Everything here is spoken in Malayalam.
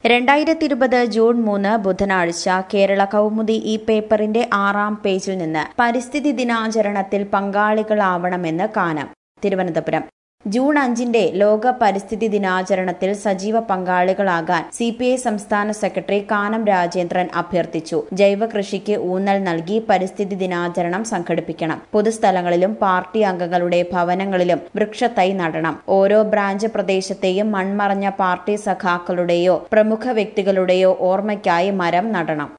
രണ്ടായിരത്തി ഇരുപത് ജൂൺ മൂന്ന് ബുധനാഴ്ച കേരള കൗമുദി ഈ പേപ്പറിന്റെ ആറാം പേജിൽ നിന്ന് പരിസ്ഥിതി ദിനാചരണത്തിൽ പങ്കാളികളാവണമെന്ന് കാനം തിരുവനന്തപുരം ജൂൺ അഞ്ചിന്റെ ലോക പരിസ്ഥിതി ദിനാചരണത്തിൽ സജീവ പങ്കാളികളാകാൻ സി പി ഐ സംസ്ഥാന സെക്രട്ടറി കാനം രാജേന്ദ്രൻ അഭ്യർത്ഥിച്ചു ജൈവ കൃഷിക്ക് ഊന്നൽ നൽകി പരിസ്ഥിതി ദിനാചരണം സംഘടിപ്പിക്കണം പൊതുസ്ഥലങ്ങളിലും പാർട്ടി അംഗങ്ങളുടെ ഭവനങ്ങളിലും വൃക്ഷത്തൈ നടണം ഓരോ ബ്രാഞ്ച് പ്രദേശത്തെയും മൺമറഞ്ഞ പാർട്ടി സഖാക്കളുടെയോ പ്രമുഖ വ്യക്തികളുടെയോ ഓർമ്മയ്ക്കായി മരം നടണം